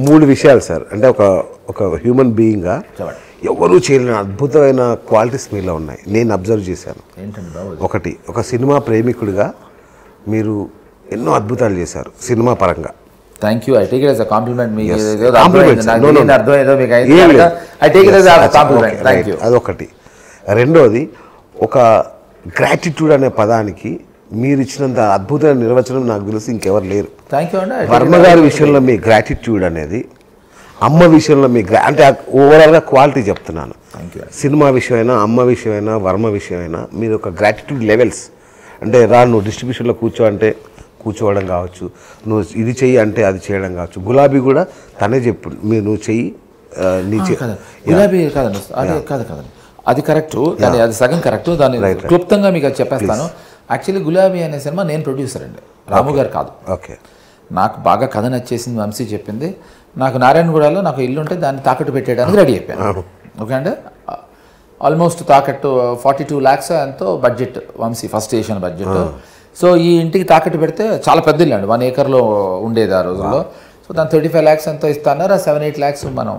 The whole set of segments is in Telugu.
మూడు విషయాలు సార్ అంటే ఒక ఒక హ్యూమన్ బీయింగ్గా చెప్పండి. ఎవరూ చేయలేని అద్భుతమైన క్వాలిటీస్ మీలో ఉన్నాయి నేను అబ్జర్వ్ చేశాను ఏంటండి బాబు ఒకటి ఒక సినిమా ప్రేమికుడిగా మీరు ఎన్నో అద్భుతాలు చేశారు సినిమా పరంగా thank you I take it as a compliment మీకు Yes. ఏదో Compliments. అర్థమైంది నాకు No, no, తెలియని no. అర్థం ఏదో మీకు ఏం అయింది లేదు. I take it as a Yes, compliment okay, thank right. You అదొకటి రెండోది ఒక గ్రాటిట్యూడ్ అనే పదానికి మీరు ఇచ్చినంత అద్భుతమైన నిర్వచనం నాకు తెలిసి ఇంకెవరు లేరు థ్యాంక్ యూ అండి I take Varma it as- గారి విషయంలో మీ గ్రాటిట్యూడ్ అనేది అమ్మ విషయంలో మీ గ్రా అంటే ఓవరాల్గా క్వాలిటీ చెప్తున్నాను థ్యాంక్ యూ సినిమా విషయమైనా అమ్మ విషయమైనా వర్మ విషయమైనా మీరు ఒక గ్రాటిట్యూడ్ లెవెల్స్ అంటే రా నువ్వు డిస్ట్రిబ్యూషన్లో కూర్చో అంటే కూర్చోవడం కావచ్చు నువ్వు ఇది చెయ్యి అంటే అది చేయడం కావచ్చు గులాబీ కూడా తనే చెప్పు మీరు నువ్వు చెయ్యి ఆ, నీ చెయ్యి కాదు గులాబీ కాదండి అది కాదు కాదండి అది కరెక్ట్ కానీ అది సగం కరెక్ట్ దాన్ని క్లుప్తంగా మీకు అది చెప్పేస్తాను యాక్చువల్లీ గులాబీ అనే సినిమా నేను ప్రొడ్యూసర్ అండి రాము గారు కాదు ఓకే నాకు బాగా కథ నచ్చేసింది వంశీ చెప్పింది నాకు నారాయణగూడలో నాకు ఇల్లు ఉంటే దాన్ని తాకట్టు పెట్టేయడానికి రెడీ అయిపోయాను ఓకే అండి ఆల్మోస్ట్ తాకట్టు ఫార్టీ టూ ల్యాక్స్ ఎంతో budget Vamshi first station budget so ఈ ఇంటికి తాకట్టు పెడితే చాలా పెద్ద ఇల్లు అండి వన్ ఏకర్లో ఉండేది ఆ రోజుల్లో సో దాని థర్టీ ఫైవ్ ల్యాక్స్ ఎంతో ఇస్తాన్నారు ఆ సెవెన్ ఎయిట్ ల్యాక్స్ మనం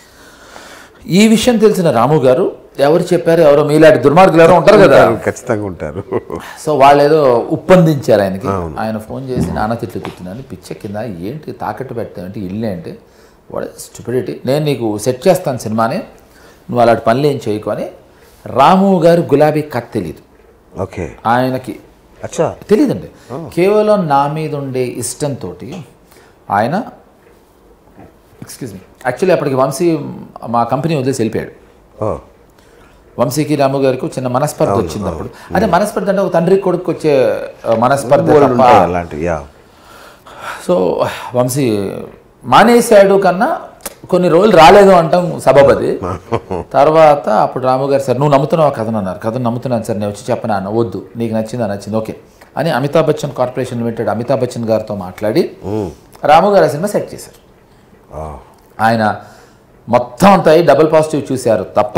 ఈ విషయం తెలిసిన రాము గారు ఎవరు చెప్పారు ఎవరో మీలాంటి దుర్మార్గులు ఎవరో ఉంటారు కదా ఖచ్చితంగా ఉంటారు సో వాళ్ళు ఏదో ఉప్పందించారు ఆయనకి ఆయన ఫోన్ చేసి నాన్న తిట్లు తిట్టినాను పిచ్చ కింద ఏంటి తాకట్టు పెట్టామంటే ఇల్లు ఏంటి వాడు స్టూపిడిటీ నేను నీకు సెట్ చేస్తాను సినిమాని నువ్వు అలాంటి పనులు ఏం చేయకు అని రాము గారు గులాబీ కథ తెలియదు ఓకే ఆయనకి అచ్చా తెలియదండి కేవలం నా మీద ఉండే ఇష్టంతో ఆయన ఎక్స్క్యూజ్ మీ యాక్చువల్లీ అప్పటికి వంశీ మా కంపెనీ వదిలేసి వెళ్ళిపోయాడు ఓ వంశీకి రాము గారికి చిన్న మనస్పర్ధ వచ్చింది అప్పుడు అదే మనస్పర్ధ అంటే ఒక తండ్రి కొడుకు వచ్చే ఆ, మనస్పర్ధ బోల్డ్ తప్ప ఉంటాయి అలాంటివి యా సో వంశీ మానేశాడు కన్నా కొన్ని రోజులు రాలేదు అంటాం సబబది తర్వాత అప్పుడు రాము గారు సార్ నువ్వు నమ్ముతున్నావు కథను అన్నారు కథను నమ్ముతున్నాను సార్ నేను వచ్చి చెప్పనా అన్న వద్దు నీకు నచ్చిందా నచ్చింది ఓకే అని అమితాబ్ బచ్చన్ కార్పొరేషన్ లిమిటెడ్ అమితాబ్ బచ్చన్ గారితో మాట్లాడి రాము గారు ఆ సినిమా సెట్ చేశారు ఆ, ఆయన మొత్తం అంతా అయి డబుల్ పాజిటివ్ చూశారు తప్ప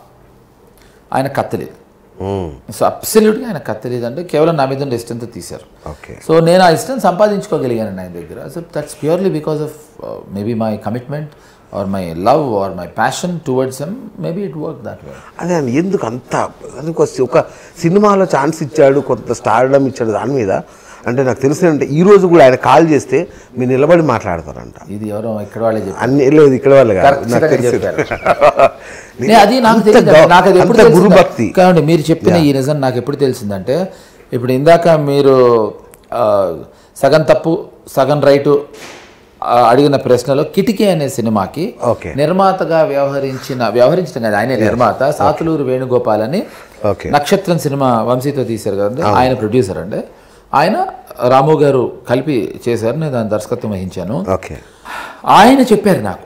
ఆయన కత్తలేదు మ్మ్. సో అబ్సల్యూట్గా ఆయన కత్తలేదంటే కేవలం నా మీద ఉండే ఇష్టంతో తీశారు ఓకే సో నేను ఆ ఇష్టం సంపాదించుకోగలిగాను ఆయన దగ్గర so that's purely because of maybe my commitment or my love or my passion towards um maybe it work that way అదే అని ఎందుకు అంత ఎందుకు వస్తే ఒక సినిమాలో ఛాన్స్ ఇచ్చాడు కొంత స్టార్డమ్ ఇచ్చాడు దాని మీద అంటే నాకు తెలిసిందంటే ఈ రోజు కూడా ఆయన కాల్ చేస్తే మీరు నిలబడి మాట్లాడతారంట ఇది ఎవరో ఇక్కడ వాళ్ళే చెప్పారు అన్ని లేదు ఇక్కడ వాళ్ళు కాదు నాకు ఖచ్చితంగా తెలిసి చెప్పారు. నే- అది నాకు అంత తెలియదు గౌ- నాకు అది ఎప్పుడు అంత తెలిసిందంటే- గురుభక్తి కావండి మీరు చెప్పిన ఈ నిజం నాకు ఎప్పుడు తెలిసిందంటే ఇప్పుడు ఇందాక మీరు ఆ, సగం తప్పు సగం రైటు ఆ, అడిగిన ప్రశ్నలో కిటికీ అనే సినిమాకి ఓకే నిర్మాతగా వ్యవహరించిన వ్యవహరించిన కాదు ఆయనే నిర్మాత సాతులూరు వేణుగోపాల్ అని ఓకే నక్షత్రం సినిమా వంశీతో తీశారు కదండి ఆయన ప్రొడ్యూసర్ అండి ఆయన రాము గారు కలిపి చేశారు నేను దాని దర్శకత్వం వహించాను ఓకే ఆయన చెప్పారు నాకు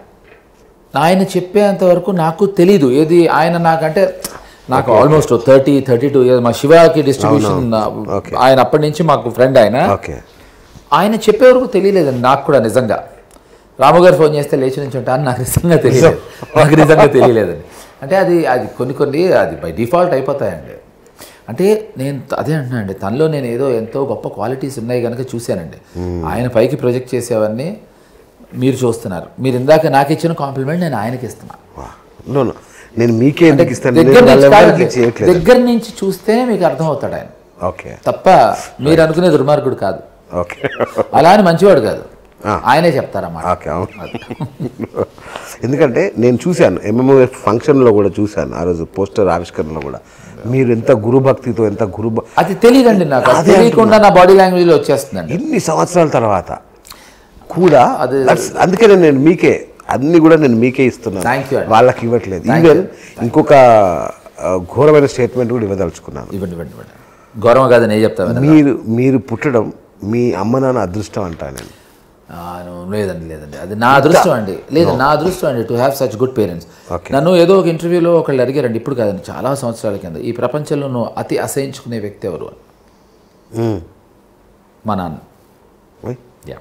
ఆయన చెప్పేంత వరకు నాకు తెలీదు ఏది ఆయన నాకంటే నాకు almost thirty thirty two years మా శివాకి డిస్ట్రిబ్యూషన్ Okay. ఆయన అప్పటి నుంచి మాకు ఫ్రెండ్ ఆయన ఓకే ఆయన చెప్పే వరకు తెలియలేదండి నాకు కూడా నిజంగా రాముగారు ఫోన్ చేస్తే లేచి నుంచి ఉంటాను నాకు నిజంగా తెలియలేదు నాకు నిజంగా తెలియలేదండి అంటే అది అది కొన్ని కొన్ని అది బై డిఫాల్ట్ అయిపోతాయండి అంటే నేను త- అదే అంటున్నానండి తనలో నేను ఏదో ఎంతో గొప్ప క్వాలిటీస్ ఉన్నాయి కనుక చూశానండి ఆయన పైకి ప్రొజెక్ట్ చేసేవన్నీ మీరు చూస్తున్నారు మీరు ఇందాక నాకు ఇచ్చిన కాంప్లిమెంట్ నేను ఆయనకి ఇస్తున్నాను నో నో నేను మీకే ఎందుకు ఇస్తాను దగ్గర నేను నుంచి వాళ్ళెవరికీ కాదు, చేయట్లేదు దగ్గర నుంచి చూస్తేనే మీకు అర్థమవుతాడు ఆయన ఓకే తప్ప మీరు అనుకునే దుర్మార్గుడు కాదు ఓకే అలా అని మంచివాడు కాదు ఆయనే చెప్తారన్నమాట ఓకే అవును ఎందుకంటే నేను చూశాను ఎంఎంఎఫ్ ఫంక్షన్లో కూడా చూశాను ఆ రోజు పోస్టర్ ఆవిష్కరణలో కూడా మీరు ఎంత గురుభక్తితో ఎంత గురు అది తెలియదండి నాకు అది అదే తెలియకుండా నా బాడీ లాంగ్వేజ్లో వచ్చేస్తుందండి ఇన్ని సంవత్సరాల తర్వాత కూడా అది- that's- అందుకనే నేను మీకే అన్ని కూడా నేను మీకే ఇస్తున్నాను Thank you అండి. వాళ్ళకి ఇవ్వట్లేదు ఈవెన్ ఇంకొక ఆ, ఘోరమైన స్టేట్మెంట్ కూడా ఇవ్వదలుచుకున్నాను ఇవ్వండి ఇవ్వండి ఇవ్వండి గౌరవం కాదు నేను చెప్తాను మీరు మీరు పుట్టడం మీ అమ్మ నాన్న అదృష్టం అంటా నేను లేదండి లేదండి అది నా అదృష్టం అండి లేదు నా అదృష్టం అండి to have such good parents Okay. నన్ను ఏదో ఒక ఇంటర్వ్యూలో ఒకళ్ళు అడిగారండి ఇప్పుడు కాదండి చాలా సంవత్సరాల కింద ఈ ప్రపంచంలో నువ్వు అతి అసహించుకునే వ్యక్తి ఎవరు అని మ్మ్. మా నాన్న ఓయ్. Yeah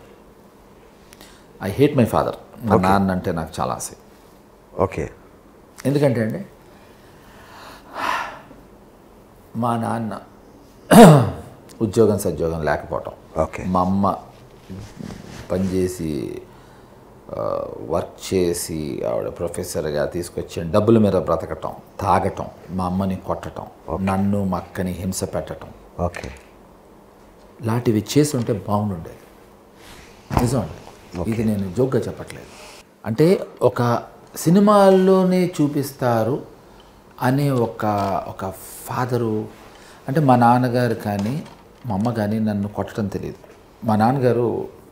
I hate my father మా నాన్న అంటే నాకు చాలా ఆశ ఓకే ఎందుకంటే అండి మా నాన్న ఉద్యోగం సద్యోగం లేకపోవటం ఓకే మా అమ్మ పనిచేసి వర్క్ చేసి ఆవిడ ప్రొఫెసర్గా తీసుకొచ్చి డబ్బుల మీద బ్రతకటం తాగటం మా అమ్మని కొట్టటం నన్ను మా అక్కని హింస పెట్టటం ఓకే లాంటివి చేసి ఉంటే బాగుండేది నిజం అండి ఇది నేను జోక్గా చెప్పట్లేదు అంటే ఒక సినిమాల్లోనే చూపిస్తారు అనే ఒక ఒక ఫాదరు అంటే మా నాన్నగారు కానీ మా అమ్మ కానీ నన్ను కొట్టడం తెలియదు మా నాన్నగారు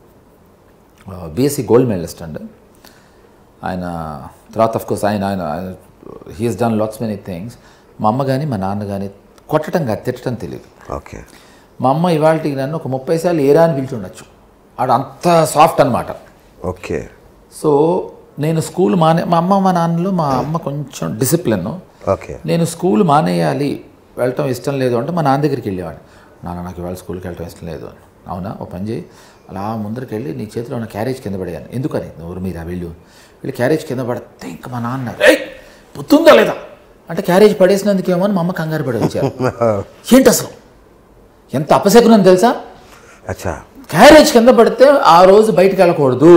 బీఎస్సీ గోల్డ్ మెడలిస్ట్ అండి ఆయన తర్వాత ఆఫ్ కోర్స్ ఆయన ఆయన he's done lots many things మా అమ్మ కానీ మా నాన్న కానీ కొట్టడం కాదు తిట్టడం తెలియదు ఓకే మా అమ్మ ఇవాళకి నన్ను ఒక ముప్పై సార్లు ఏరా అని పిలిచి ఉండొచ్చు ఆడు అంత సాఫ్ట్ అనమాట ఓకే సో నేను స్కూల్ మానే మా అమ్మ మా నాన్నలో మా అమ్మ కొంచెం డిసిప్లిన్ ఓకే నేను స్కూల్ మానేయాలి వెళ్ళటం ఇష్టం లేదు అంటే మా నాన్న దగ్గరికి వెళ్ళేవాడిని నాన్న నాకు ఇవాళ స్కూల్కి వెళ్ళటం ఇష్టం లేదు అని అవునా ఓ పని చేయి అలా ముందరికి వెళ్ళి నీ చేతిలో ఉన్న క్యారేజ్ కింద పడేయాను ఎందుకని నోరు మీద వెళ్ళు వెళ్ళి క్యారేజ్ కింద పడితే ఇంకా మా నాన్న "ఏయ్, పుత్తుందా లేదా అంటే క్యారేజ్ పడేసినందుకేమో అని మా అమ్మ కంగారు పడి వచ్చారు ఏంటి అసలు ఎంత అపశకునం తెలుసా అచ్చా క్యారేజ్ కింద పడితే ఆ రోజు బయటికి వెళ్ళకూడదు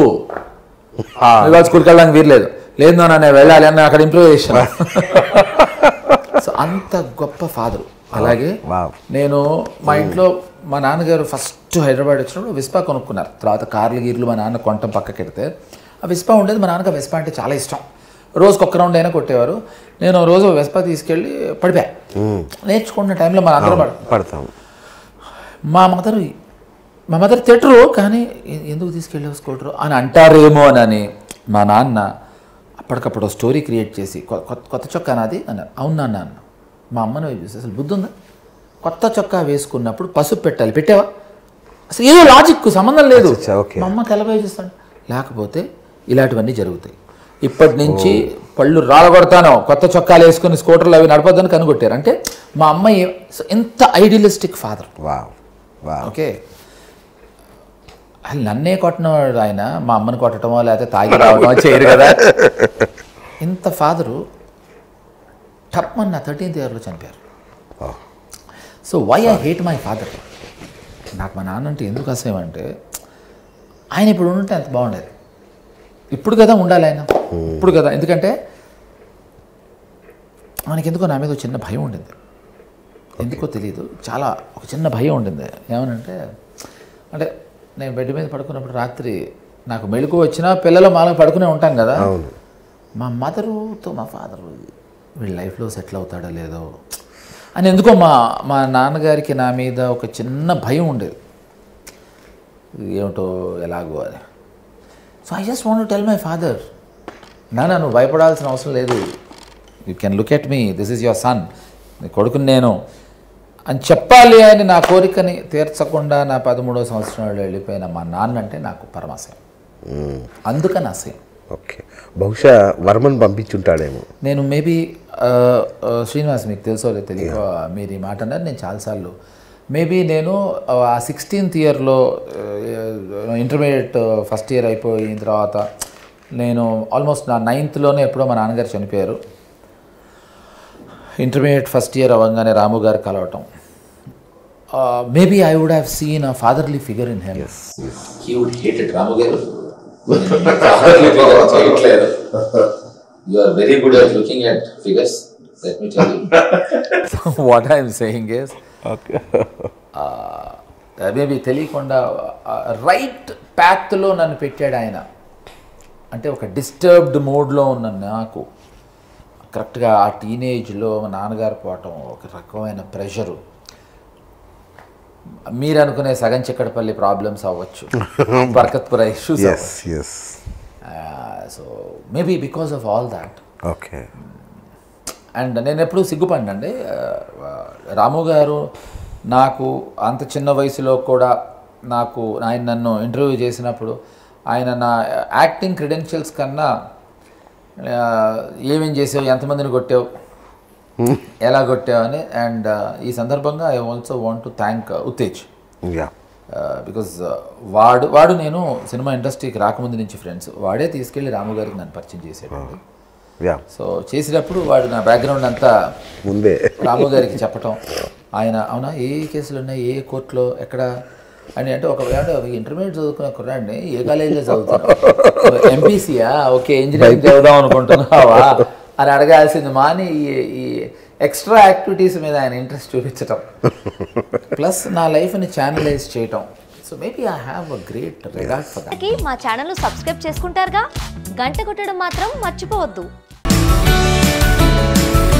ఇవాళ స్కూల్కి వెళ్ళడానికి వీరలేదు లేదు నాన్న నేను వెళ్ళాలి అని అక్కడ ఇంప్రూవ్ చేశాను సో అంత గొప్ప ఫాదరు అలాగే వావ్ నేను మా ఇంట్లో మా నాన్నగారు ఫస్ట్ హైదరాబాద్ వచ్చినప్పుడు విస్పా కొనుక్కున్నారు తర్వాత కార్లు గీర్లు మా నాన్న కొంటం పక్కకెడితే ఆ విస్పా ఉండేది మా నాన్నకి ఆ విస్పా అంటే చాలా ఇష్టం రోజుకి ఒక్క రౌండ్ అయినా కొట్టేవారు నేను రోజు విస్పా తీసుకెళ్ళి పడిపోయా నేర్చుకున్న టైంలో మా అందరూ పడ పడతాం మా మదర్ మా మదర్ తిట్టరు కానీ "ఎ- ఎందుకు తీసుకెళ్ళావు స్కూటరు అని అంటారేమో అని మా నాన్న అప్పటికప్పుడు స్టోరీ క్రియేట్ చేసి "కొ- కొత్త కొత్త చొక్కా నాది అన్నారు అవును నాన్న అన్న మా అమ్మని వైపు చూసి అసలు బుద్ధి ఉందా కొత్త చొక్కా వేసుకున్నప్పుడు పసుపు పెట్టాలి పెట్టావా అసలు ఏ లాజిక్ సంబంధం లేదు అచ్చా, ఓకే. మా అమ్మకి ఎలా చూస్తాను లేకపోతే ఇలాంటివన్నీ జరుగుతాయి ఇప్పటి నుంచి పళ్ళు రాలగొడతాను కొత్త చొక్కాలు వేసుకుని స్కూటర్లు అవి నడపొద్దని కనుగొట్టారు అంటే మా అమ్మ ఏ- సో ఇంత idealistic father wow wow okay అసలు నన్నే కొట్టినవాడు ఆయన మా అమ్మని కొట్టడమో లేకపోతే తాగి రావడమో చేయరు కదా ఇంత ఫాదరు టప్మన్ నా థర్టీన్త్ ఇయర్లో చనిపోయారు Oh. So why I hate my father నాకు మా నాన్న అంటే ఎందుకు అసహ్యం అంటే ఆయన ఇప్పుడు ఉంటే అంత బాగుండేది ఇప్పుడు కదా ఉండాలి ఆయన ఇప్పుడు కదా ఎందుకంటే మనకి ఎందుకో నా మీద ఒక చిన్న భయం ఉండింది ఎందుకో తెలియదు చాలా ఒక చిన్న భయం ఉండింది ఏమనంటే అంటే నేను బెడ్ మీద పడుకున్నప్పుడు రాత్రి నాకు మెళుకు వచ్చినా పిల్లలు మాలో పడుకునే ఉంటాం కదా అవును మా మదరుతో మా ఫాదరు వీళ్ళ లైఫ్లో సెటిల్ అవుతాడో లేదో అని ఎందుకో మా మా నాన్నగారికి నా మీద ఒక చిన్న భయం ఉండేది ఏమిటో ఎలాగో అని so I just want tell my father నాన్న నువ్వు భయపడాల్సిన అవసరం లేదు you can look at me this is your son నీ కొడుకుని నేను అని చెప్పాలి అని నా కోరికని తీర్చకుండా నా పదమూడో సంవత్సరంలో వెళ్ళిపోయిన మా నాన్న అంటే నాకు పరమాశయం అందుకని అసహ్యం ఓకే బహుశా వర్మన్ పంపించుంటాడేమో నేను మేబీ శ్రీనివాస్ మీకు తెలుసో లేదు తెలియదు మీరు ఈ మాట అన్నారు నేను చాలాసార్లు మేబీ నేను ఆ సిక్స్టీన్త్ ఇయర్లో ఇంటర్మీడియట్ ఫస్ట్ ఇయర్ అయిపోయిన తర్వాత నేను ఆల్మోస్ట్ నా నైన్త్లోనే ఎప్పుడో మా నాన్నగారు చనిపోయారు ఇంటర్మీడియట్ ఫస్ట్ ఇయర్ అవ్వగానే రాము గారు కలవటం maybe I would have seen a fatherly figure in him he would hated Ramu garu చేయట్లేదు you are very good at looking at figures let me tell you what I'm saying is okay maybe తెలియకుండా రైట్ ప్యాత్లో నన్ను పెట్టాడు ఆయన అంటే ఒక డిస్టర్బ్డ్ మూడ్లో ఉన్న నాకు కరెక్ట్గా ఆ టీనేజ్లో మా నాన్నగారు పోవటం ఒక రకమైన ప్రెషరు మీరు అనుకునే సగం చిక్కడపల్లి ప్రాబ్లమ్స్ అవ్వచ్చు Barkatpura issues yes yes so maybe because of all that okay and నేను ఎప్పుడు సిగ్గుపడినండి రాము గారు నాకు అంత చిన్న వయసులో కూడా నాకు ఆయన నన్ను ఇంటర్వ్యూ చేసినప్పుడు ఆయన నా యాక్టింగ్ క్రెడెన్షియల్స్ కన్నా ఆ, ఏమేం చేసావు ఎంతమందిని కొట్టావు ఎలా కొట్టావు అని అండ్ ఈ సందర్భంగా I also want to thank Uttej yeah because వాడు వాడు నేను సినిమా ఇండస్ట్రీకి రాకముందు నుంచి ఫ్రెండ్స్ వాడే తీసుకెళ్ళి రాము గారికి నన్ను పరిచయం చేసాడు యా సో చేసినప్పుడు వాడు నా బ్యాక్గ్రౌండ్ అంతా ముందే రాము గారికి చెప్పటం ఆయన అవునా ఏ కేసులు ఉన్నాయి ఏ కోర్టులో ఎక్కడ అని అంటే ఒక అంటే ఒక ఇంటర్మీడియట్ చదువుకునే కుర్రాడిని ఏ కాలేజీలో చదువుతారు ఎంపీసీయా ఓకే ఇంజనీరింగ్ చదువుదాం అనుకుంటున్నావా అని అడగాల్సింది మాని ఈ ఈ ఎక్స్ట్రా యాక్టివిటీస్ మీద ఆయన ఇంట్రెస్ట్ చూపించటం ప్లస్ నా లైఫ్ని ఛానలైజ్ చేయటం so maybe I have a great regard for that కి మా ఛానల్ సబ్స్క్రైబ్ చేసుకుంటారుగా గంట కొట్టడం మాత్రం మర్చిపోవద్దు